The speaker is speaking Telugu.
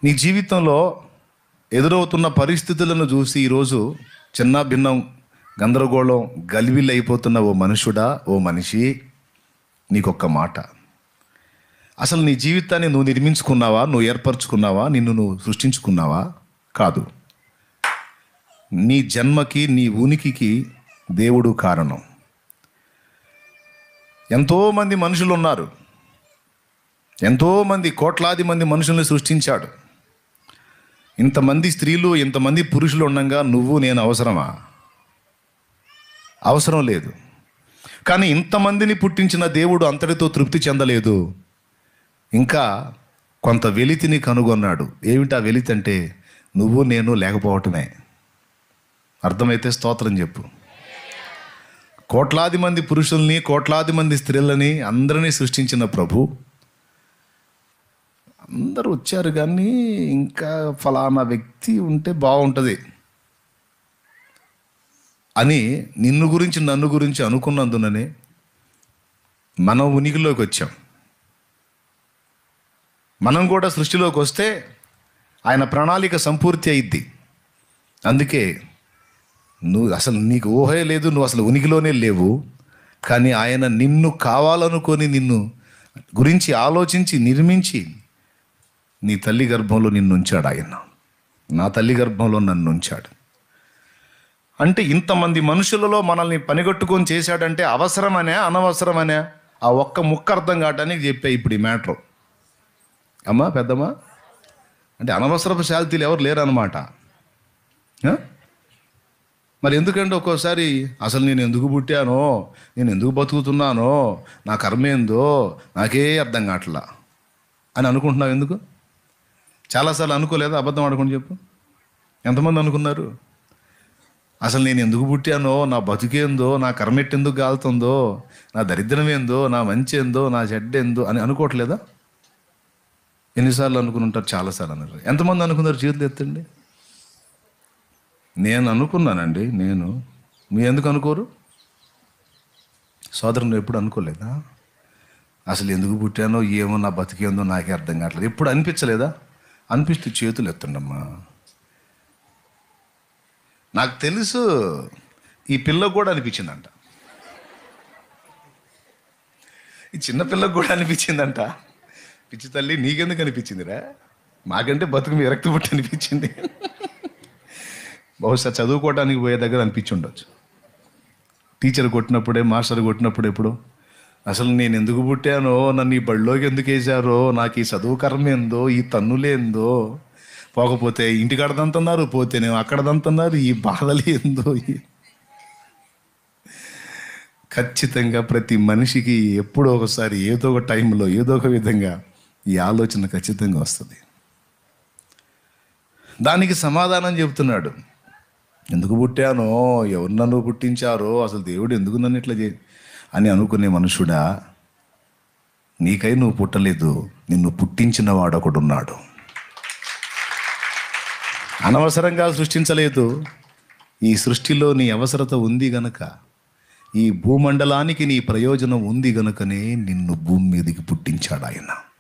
నీ జీవితంలో ఎదురవుతున్న పరిస్థితులను చూసి ఈరోజు చిన్న భిన్నం గందరగోళం గలిబిల్లి అయిపోతున్న ఓ మనుషుడా ఓ మనిషి నీకొక్క మాట అసలు నీ జీవితాన్ని నువ్వు నిర్మించుకున్నావా నువ్వు ఏర్పరచుకున్నావా నిన్ను నువ్వు సృష్టించుకున్నావా కాదు నీ జన్మకి నీ ఉనికికి దేవుడు కారణం ఎంతోమంది మనుషులు ఉన్నారు ఎంతోమంది కోట్లాది మంది మనుషుల్ని సృష్టించాడు ఇంతమంది స్త్రీలు ఇంతమంది పురుషులు ఉండగా నువ్వు నేను అవసరమా అవసరం లేదు కానీ ఇంతమందిని పుట్టించిన దేవుడు అంతటితో తృప్తి చెందలేదు ఇంకా కొంత వెలితిని కనుగొన్నాడు ఏమిటా వెలితి అంటే నువ్వు నేను లేకపోవటమే అర్థమైతే స్తోత్రం చెప్పు కోట్లాది మంది పురుషుల్ని కోట్లాది మంది స్త్రీలని అందరినీ సృష్టించిన ప్రభు అందరూ వచ్చారు కానీ ఇంకా ఫలానా వ్యక్తి ఉంటే బాగుంటుంది అని నిన్ను గురించి నన్ను గురించి అనుకున్నందుననే మనం ఉనికిలోకి వచ్చాం మనం కూడా సృష్టిలోకి వస్తే ఆయన ప్రణాళిక సంపూర్తి అయింది అందుకే నువ్వు అసలు నీకు ఊహే లేదు నువ్వు అసలు ఉనికిలోనే లేవు కానీ ఆయన నిన్ను కావాలనుకొని నిన్ను గురించి ఆలోచించి నిర్మించి నీ తల్లి గర్భంలో నిన్ను ఉంచాడు ఆయన నా తల్లి గర్భంలో నన్ను ఉంచాడు అంటే ఇంతమంది మనుషులలో మనల్ని పనిగట్టుకొని చేశాడంటే అవసరమనే అనవసరమనే ఆ ఒక్క ముక్క అర్థం కావడానికి చెప్పా ఇప్పుడు ఈ మ్యాటర్ అమ్మా పెద్దమ్మా అంటే అనవసరపు శాలితీలు ఎవరు లేరన్నమాట ఆ? మరి ఎందుకంటే ఒక్కోసారి అసలు నేను ఎందుకు పుట్టానో నేను ఎందుకు బతుకుతున్నానో నా కర్మ ఏందో నాకే అర్థం కావట్లా అని అనుకుంటున్నావు ఎందుకు చాలాసార్లు అనుకోలేదా అబద్ధం ఆడుకొని చెప్పు ఎంతమంది అనుకున్నారు అసలు నేను ఎందుకు పుట్టానో నా బతుకేందో నా కర్మెట్ ఎందుకు కాలుతుందో నా దరిద్రం ఏందో నా మంచి ఏందో నా చెడ్డ ఏందో అని అనుకోవట్లేదా ఎన్నిసార్లు అనుకుని ఉంటారు చాలాసార్లు అన్నారు ఎంతమంది అనుకున్నారు చేతులు ఎత్తండి నేను అనుకున్నానండి నేను మీ ఎందుకు అనుకోరు సోదరు నువ్వు ఎప్పుడు అనుకోలేదా అసలు ఎందుకు పుట్టానో ఏమో నా బతికేందో నాకే అర్థం కావట్లేదు ఎప్పుడు అనిపించలేదా అనిపిస్తే చేతులు ఎత్తండమ్మా నాకు తెలుసు ఈ పిల్లకు కూడా అనిపించిందంట ఈ చిన్న పిల్లకు కూడా అనిపించిందంట పిచ్చి తల్లి నీకెందుకు అనిపించిందిరా మాకంటే బతుకు మీ విరక్తి పుట్టి అనిపించింది బహుశా చదువుకోవడానికి పోయే దగ్గర అనిపించి ఉండొచ్చు టీచర్ కొట్టినప్పుడే మాస్టర్ కొట్టినప్పుడు ఎప్పుడు అసలు నేను ఎందుకు పుట్టానో నన్ను ఈ బడిలోకి ఎందుకు వేశారో నాకు ఈ చదువు కర్మ ఏందో ఈ తన్నులేందో పోకపోతే ఇంటికాడ దంతున్నారు పోతేనేమో అక్కడ దంతున్నారు ఈ బాధలు ఏందో ఈ ఖచ్చితంగా ప్రతి మనిషికి ఎప్పుడో ఒకసారి ఏదో ఒక టైంలో ఏదో ఒక విధంగా ఈ ఆలోచన ఖచ్చితంగా వస్తుంది దానికి సమాధానం చెబుతున్నాడు ఎందుకు పుట్టానో ఎవరు నన్ను పుట్టించారో అసలు దేవుడు ఎందుకు నన్ను ఇట్లా చే అని అనుకునే మనుషుడా నీకై నువ్వు పుట్టలేదు నిన్ను పుట్టించిన వాడు ఒకడున్నాడు అనవసరంగా సృష్టించలేదు ఈ సృష్టిలో నీ అవసరత ఉంది గనక ఈ భూమండలానికి నీ ప్రయోజనం ఉంది గనుకనే నిన్ను భూమి మీదకి పుట్టించాడు ఆయన